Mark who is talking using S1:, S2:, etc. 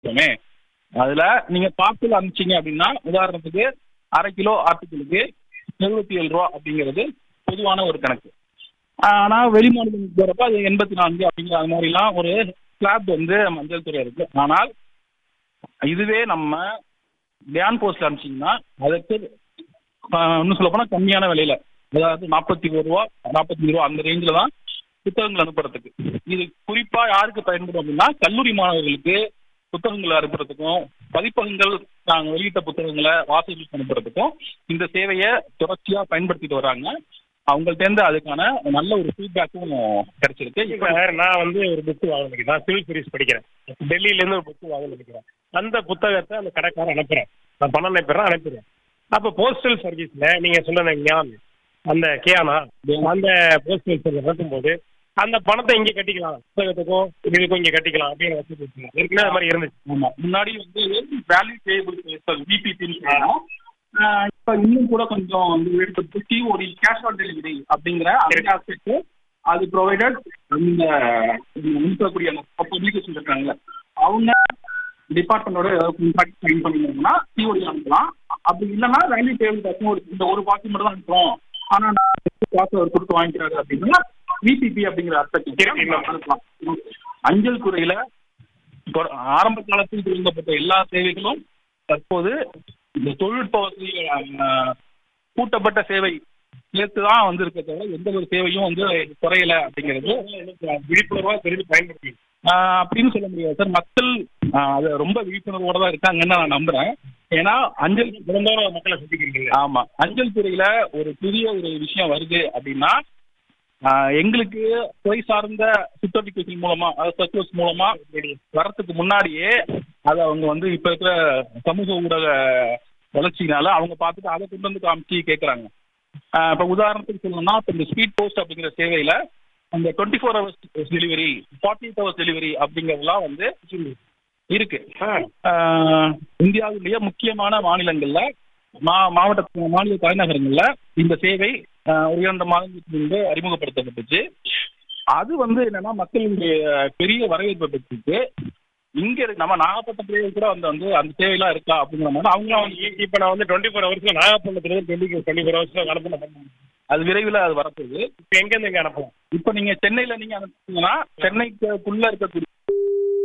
S1: வச்சுக்கோமே அதுல நீங்க பார்சல் அனுப்பிச்சீங்க அப்படின்னா உதாரணத்துக்கு அரை கிலோ ஆர்டிக்கிளுக்கு எழுபத்தி ஏழு ரூபா அப்படிங்கிறது பொதுவான ஒரு கணக்கு ஆனா வெளி மாநிலங்களுக்கு போறப்ப அது எண்பத்தி நான்கு அப்படிங்கிற அது மாதிரிலாம் ஒரு ஸ்லாப் வந்து மஞ்சள் துறை இருக்கு ஆனால் இதுவே நம்ம லேண்ட் போஸ்ட்ல அனுப்பிச்சிங்கன்னா அதுக்கு ஆஹ், இன்னும் சொல்ல போனா கம்மியான விலையில அதாவது நாற்பத்தி ஒரு ரூபா நாற்பத்தஞ்சு ரூபா அந்த ரேஞ்சில் தான் புத்தகங்கள் அனுப்புறதுக்கு இது குறிப்பா யாருக்கு பயன்படும் அப்படின்னா கல்லூரி மாணவர்களுக்கு புத்தகங்கள் அனுப்புறதுக்கும் பதிப்பகங்கள் நாங்கள் வெளியிட்ட புத்தகங்களை வாசகர்களுக்கு அனுப்புறதுக்கும் இந்த சேவையை தொடர்ச்சியா பயன்படுத்திட்டு வராங்க அவங்கள்ட்ட அதுக்கான நல்ல ஒரு ஃபீட்பேக்கும் கிடைச்சிருக்கு
S2: இப்ப
S1: இப்ப
S2: நான் வந்து ஒரு புக் வாங்க நினைக்கிறேன் நான் சிவில் சர்வீஸ் படிக்கிறேன் டெல்லியில இருந்து ஒரு புக் வாங்க நினைக்கிறேன் அந்த புத்தகத்தை அந்த கடைக்காரன் அனுப்புறேன் நான் பணம் அனுப்புறேன் அனுப்புறேன் அப்ப போஸ்டல் சர்வீஸ்ல நீங்க சொன்ன ஞான் அந்த கியானா அந்த போஸ்டல் சர்வீஸ் நடத்தும்போது அந்த பணத்தை இங்க கட்டிக்கலாம் புத்தகத்துக்கும் இதுக்கும் இங்க கட்டிக்கலாம் அப்படின்னு வசதி வச்சுக்கலாம் ஏற்கனவே அது மாதிரி இருந்துச்சு
S1: ஆமா முன்னாடி வந்து வேல்யூ டேபிள் விபிபின்னு சொல்லலாம் ஆஹ் இப்ப இன்னும் கூட கொஞ்சம் வந்து எடுத்து டிஓடி கேஷ் ஆன் டெலிவரி அப்படிங்கிற அந்த ஆஸ்பெக்ட் அது ப்ரொவைடட் இந்த அனுப்பக்கூடிய பப்ளிகேஷன் இருக்காங்கல்ல அவங்க டிபார்ட்மெண்டோட கான்ட்ராக்ட் சைன் பண்ணிருந்தாங்கன்னா டிஓடி அனுப்பலாம் அப்படி இல்லைன்னா வேல்யூ டேபிள் டேக்ஸும் ஒரு இந்த ஒரு பாக்கி மட்டும் தான் அனுப்புறோம் ஆனா நான் காசு அவர் கொடுத்து வாங்கிக்கிறாரு அப்படின்னா விபிபி அப்படிங்கிற அர்த்தத்தை அனுப்பலாம் அஞ்சல் துறையில தொ- ஆரம்ப காலத்தில் துவங்கப்பட்ட எல்லா சேவைகளும் தற்போது இந்த தொழில்நுட்ப வசதிகள் அஹ், கூட்டப்பட்ட சேவை சேர்த்து தான் வந்திருக்க தவிர எந்த ஒரு சேவையும் வந்து குறையல அப்படிங்கிறது
S2: விழிப்புணர்வா தெரிஞ்சு பயன்படுத்தி
S1: ஆஹ், அப்படின்னு சொல்ல முடியாது சார் மக்கள் ஆஹ், அது ரொம்ப விழிப்புணர்வோட தான் இருக்காங்கன்னு நான் நம்புறேன் ஏன்னா அஞ்சல்
S2: தினந்தோறும் மக்களை சந்திக்கிறீங்க
S1: ஆமா அஞ்சல் துறையில ஒரு புதிய ஒரு விஷயம் வருது அப்படின்னா ஆஹ், எங்களுக்கு துறை சார்ந்த சுற்றறிக்கைகள் மூலமா அதாவது சர்க்குலர்ஸ் மூலமா வரத்துக்கு முன்னாடியே அதை அவங்க வந்து இப்ப இருக்கிற சமூக ஊடக வளர்ச்சினால அவங்க பார்த்துட்டு அதை கொண்டு வந்து காமிச்சு கேட்குறாங்க இப்போ உதாரணத்துக்கு சொல்லணும்னா இப்போ இந்த ஸ்பீட் போஸ்ட் அப்படிங்கிற சேவையில அந்த twenty four hours delivery forty eight hours delivery அப்படிங்கிறதுலாம் வந்து இருக்கு ஆஹ் இந்தியாவுடைய முக்கியமான மாநிலங்கள்ல மா மாவட்ட மாநில தலைநகரங்கள்ல இந்த சேவை ஆஹ் ஒரு இரண்டு மாதங்களுக்கு முன்பு அறிமுகப்படுத்தப்பட்டுச்சு அது வந்து என்னன்னா மக்களுடைய பெரிய வரவேற்பை பெற்றுச்சு இங்க இருக்கு நம்ம நாகப்பட்டினத்திலேயே கூட அந்த வந்து அந்த சேவையெல்லாம் இருக்கா அப்படிங்கிற மாதிரி அவங்களும் வந்து
S2: இ- இப்ப நான் வந்து டுவெண்ட்டி ஃபோர் ஹவர்ஸ்ல நாகப்பட்டினத்துல இருந்து டுவெண்ட்டி டுவெண்ட்டி ஃபோர் ஹவர்ஸ்ல அனுப்பணும்
S1: அது விரைவில் அது வரப்போகுது
S2: இப்ப எங்க இருந்து இங்க அனுப்பலாம்
S1: இப்போ நீங்க சென்னையில நீங்க அனுப்புனீங்கன்னா சென்னைக்குள்ள இருக்கக்கூடிய